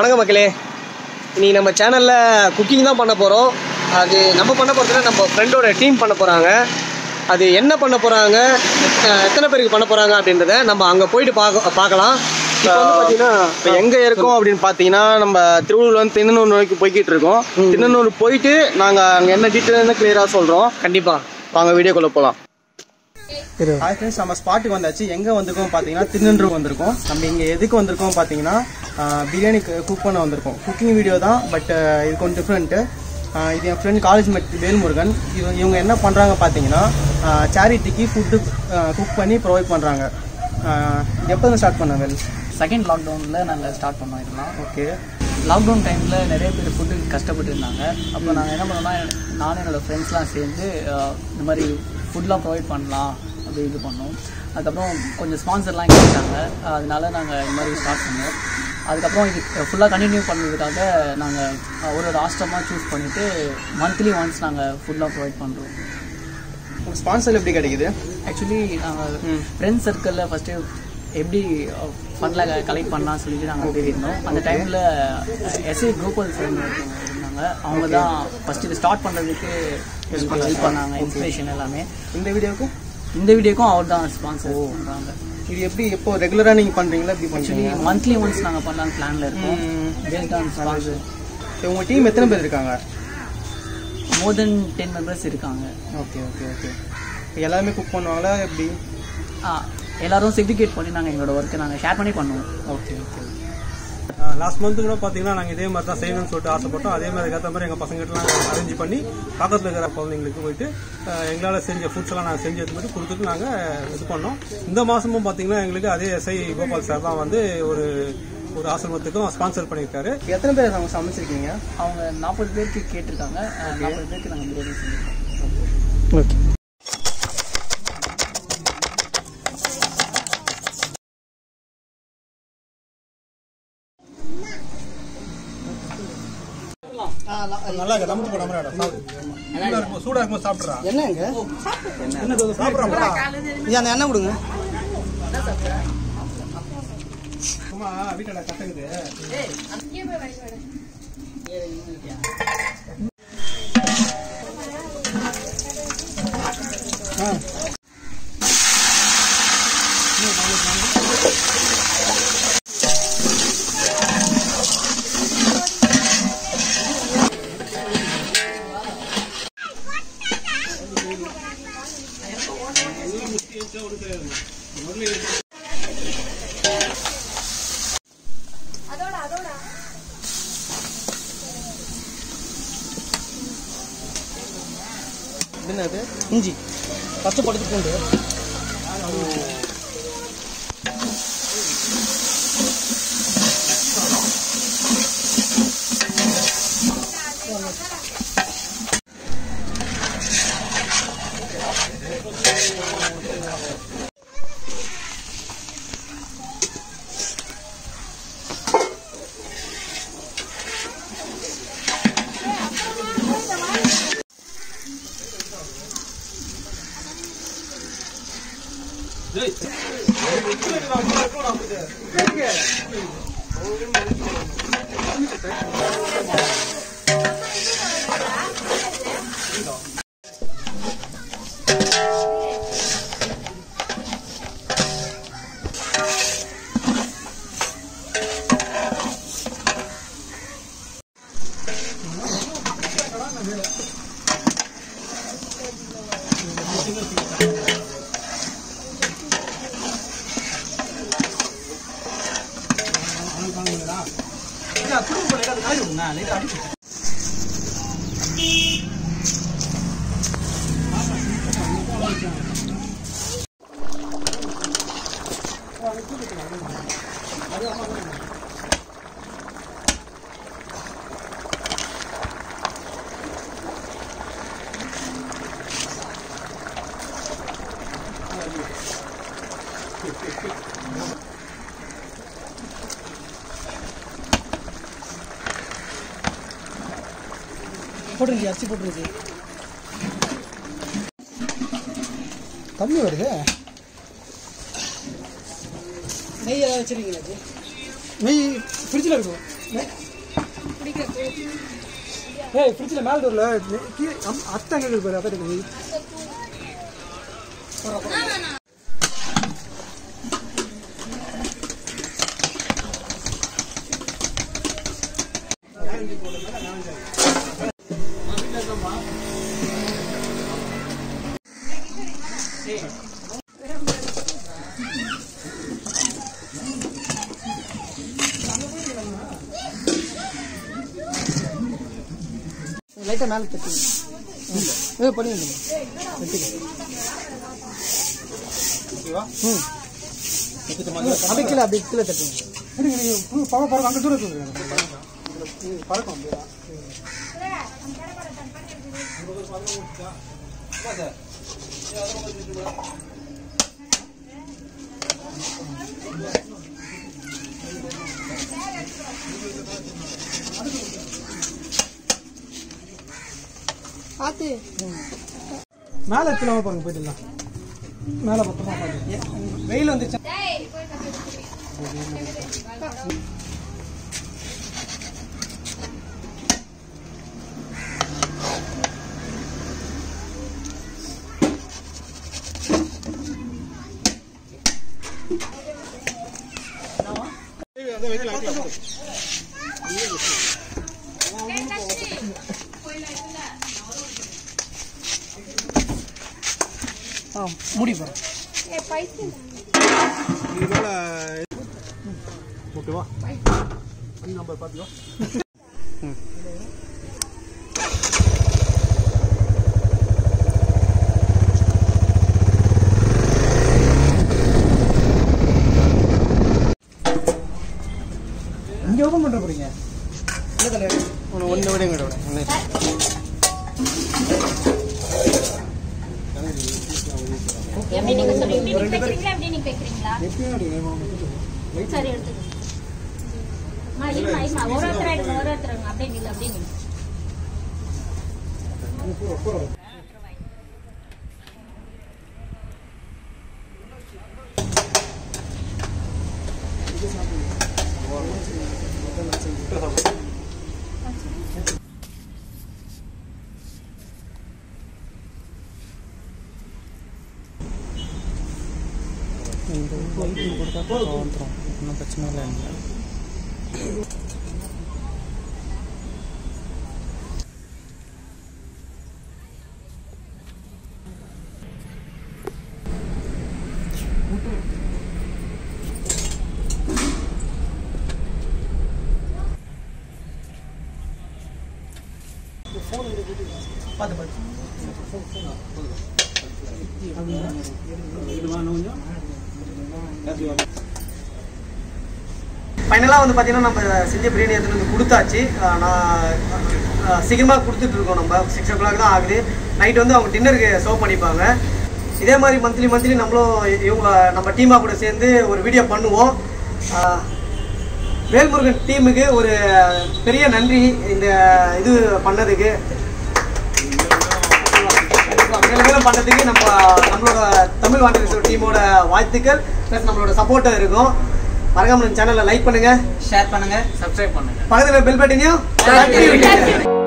வணக்கம் மக்களே இன்னைக்கு நம்ம சேனலில் குக்கிங் தான் பண்ண போகிறோம் அது நம்ம பண்ண போகிறதுல நம்ம ஃப்ரெண்டோட டீம் பண்ண போகிறாங்க அது என்ன பண்ண போகிறாங்க எத்தனை பேருக்கு பண்ண போகிறாங்க அப்படின்றத நம்ம அங்கே போயிட்டு பார்க்க பார்க்கலாம் இப்போ வந்து பார்த்தீங்கன்னா இப்போ எங்க இருக்கோம் அப்படின்னு பார்த்தீங்கன்னா நம்ம திருவள்ளூர்ல இருந்து திண்ணனூர் நோக்கி போய்கிட்டு இருக்கோம் திண்ணனூர் போயிட்டு நாங்க அங்க என்ன டீட்டெயில் கிளியரா சொல்றோம் கண்டிப்பாா வாங்க வீடியோக்குள்ள போலாம் ஹாய் ஃப்ரெண்ட்ஸ் நம்ம ஸ்பாட்டுக்கு வந்தாச்சு எங்க வந்திருக்கோம் பார்த்தீங்கன்னா திருநெல்வேலி வந்திருக்கோம் நம்ம இங்க எதுக்கு வந்திருக்கோம் பார்த்தீங்கன்னா ஆஹ், பிரியாணி குக் பண்ண வந்திருக்கோம் குக்கிங் வீடியோ தான் பட் இது கொஞ்சம் டிஃப்ரெண்ட்டு இது என் ஃப்ரெண்ட் காலேஜ் மேட் வேல்முருகன் இவங்க இவங்க என்ன பண்ணுறாங்க பார்த்தீங்கன்னா சேரிட்டிக்கு ஃபுட்டு குக் பண்ணி ப்ரொவைட் பண்ணுறாங்க எப்போ ஸ்டார்ட் பண்ண வேல் செகண்ட் லாக்டவுனில் நாங்கள் ஸ்டார்ட் பண்ணோம் இதெல்லாம் ஓகே லாக்டவுன் டைமில் நிறைய பேர் ஃபுட்டுக்கு கஷ்டப்பட்டு இருந்தாங்க அப்போ நாங்கள் என்ன பண்ணோம்னா நானும் என்னோட ஃப்ரெண்ட்ஸ்லாம் சேர்ந்து அஹ், இந்த மாதிரி ஃபுட்லாம் ப்ரொவைட் பண்ணலாம் அப்படி இது பண்ணோம் அதுக்கப்புறம் கொஞ்சம் ஸ்பான்சர்லாம் கிடைச்சாங்க அதனால நாங்கள் இந்த மாதிரி ஸ்டார்ட் பண்ணோம் அதுக்கப்புறம் இது ஃபுல்லாக கண்டினியூ பண்ணுறதுக்காக நாங்கள் ஒரு ஒரு ஆஸ்டமாக சூஸ் பண்ணிவிட்டு மந்த்லி ஒன்ஸ் நாங்கள் ஃபுட்லாம் ப்ரொவைட் பண்ணுறோம் உங்களுக்கு ஸ்பான்சர் எப்படி கிடைக்குது ஆக்சுவலி நாங்கள் ஃப்ரெண்ட்ஸ் சர்க்கிளில் ஃபஸ்ட்டு எப்படி ஃபண்டில் கலெக்ட் பண்ணலாம் சொல்லிட்டு நாங்கள் தேடிருந்தோம் அந்த டைமில் எஸ்ஐ கோபால் சார் இருந்தாங்க அவங்க தான் ஃபஸ்ட்டு இது ஸ்டார்ட் பண்ணுறதுக்கு ஹெல்ப் பண்ணாங்க இன்ஸ்பிரேஷன் எல்லாமே இந்த வீடியோக்கு இந்த வீடியோக்கும் அவர் தான் ஸ்பான்சர் பண்ணுறாங்க இது எப்படி எப்போ ரெகுலராக நீங்கள் பண்ணுறீங்களா எப்படி ஆக்சுவலி பண்ணுறீங்க மந்த்லி ஒன்ஸ் நாங்கள் பண்ணலான்னு பிளானில் இருக்கோம் பேஸ்ட் ஆன் ஸ்பான்சர் உங்கள் டீம் எத்தனை பேர் இருக்காங்க மோர் தென் டென் மெம்பர்ஸ் இருக்காங்க ஓகே ஓகே ஓகே எல்லாருமே குக் பண்ணுவாங்களா எப்படி ஆ, எல்லாரும் செக்ரிகேட் பண்ணி நாங்கள் எங்களோட ஒர்க்கை நாங்கள் ஷேர் பண்ணி பண்ணுவோம் ஓகே ஓகே லாஸ்ட் மந்த் கூட பார்த்தீங்கன்னா நாங்கள் இதே மாதிரி தான் செய்யணும்னு சொல்லிட்டு ஆசைப்பட்டோம் அதே மாதிரி ஏற்ற மாதிரி எங்கள் பசங்கிட்டலாம் அரேஞ்ச் பண்ணி பக்கத்தில் இருக்கிற குழந்தைங்களுக்கு போயிட்டு அஹ், எங்களால் செஞ்ச ஃபுட்ஸ் எல்லாம் நாங்கள் செஞ்சு எடுத்து போயிட்டு கொடுத்துட்டு நாங்கள் இது பண்ணோம் இந்த மாதமும் பார்த்தீங்கன்னா எங்களுக்கு அதே எஸ்ஐ கோபால் சார் தான் வந்து ஒரு ஒரு ஆசிரமத்துக்கும் ஸ்பான்சர் பண்ணியிருக்காரு எத்தனை பேர் அவங்க சமைச்சிருக்கீங்க அவங்க நாற்பது பேருக்கு கேட்டிருக்காங்க நாற்பது பேருக்கு நாங்கள் பிரியாணி செஞ்சுருக்கோம் ஓகே நல்லா இருக்கு தம்பு போட மாதிரி சூடாக இருக்கும் சூடாக இருக்கும் சாப்பிட்றா என்னங்க என்ன சாப்பிட்றா இது அந்த எண்ணெய் கொடுங்க சும்மா வீட்டில் கட்டுக்குது என்னது இஞ்சி ஃபஸ்ட்டு படுத்து பூண்டு போட்டுருந்துச்சு அரிசி போட்டுருந்துச்சு கம்மி வருது நெய் ஏதாவது வச்சிருக்கீங்களா ஜி நெய் ஃப்ரிட்ஜில் இருக்கும் ஏய் ஃப்ரிட்ஜில் மேலே டோரில் அத்தை எங்கே போயிரு அத்தை இருக்கு லைட்டாக மேலே தட்டி ஏ பண்ணிடுங்க ம் அப்படியே கீழே அப்படியே கீழே தட்டுங்க பழம் பழம் அங்கே தூரம் இருக்குது பழக்கம் அப்படியா பார்த்து மேலே எடுத்துலாம பாருங்க போயிட்டுலாம் மேலே பத்திரமா பாருங்க வெயில் வந்துச்சு ஆ மூடி பாருங்க இது மேலே ஓகேவா அஞ்சு நம்பர் பார்த்துக்கோ இங்கே ஓப்பன் பண்ணுற போறீங்க இல்லை தலைவர் ஒன்று ஒன்று விடுங்க விட ஒன்று எப்படி நீங்க சொல்லி இப்படி நீங்க கேக்குறீங்களா எப்படி நீங்க கேக்குறீங்களா சரி எடுத்துக்கோங்க அம்மா, இரும்மா, இரும்மா. ஒரு ஒருத்தர் எடுங்க ஒரு ஒருத்தர் எடுங்க அப்படியே நில்லு அப்படியே நில்லு ஒன்றும் பிரச்சனை இல்லை பார்த்து பார்த்து ஃபைனலாக வந்து பார்த்தீங்கன்னா நம்ம செஞ்ச பிரியாணி எடுத்துகிட்டு வந்து கொடுத்தாச்சு அஹ் நான் சீக்கிரமாக கொடுத்துட்டு இருக்கோம் நம்ம சிக்ஸ் ஓ கிளாக் தான் ஆகுது நைட் வந்து அவங்க டின்னருக்கு சர்வ் பண்ணிப்பாங்க இதே மாதிரி மந்த்லி மந்த்லி நம்மளும் இவங்க நம்ம டீமாக கூட சேர்ந்து ஒரு வீடியோ பண்ணுவோம் அஹ் வேல்முருகன் டீமுக்கு ஒரு பெரிய நன்றி இந்த இது பண்ணதுக்கு கண்டிப்பா. மேலும் மேலும் பண்ணதுக்கு நம்ம நம்மளோட தமிழ் வாண்டர் டீமோட வாழ்த்துக்கள் ப்ளஸ் நம்மளோட சப்போர்ட்டாக இருக்கும் மறக்காம சேனலை லைக் பண்ணுங்க ஷேர் பண்ணுங்க சப்ஸ்கிரைப் பண்ணுங்க பக்கத்தில் பெல் பட்டனையும்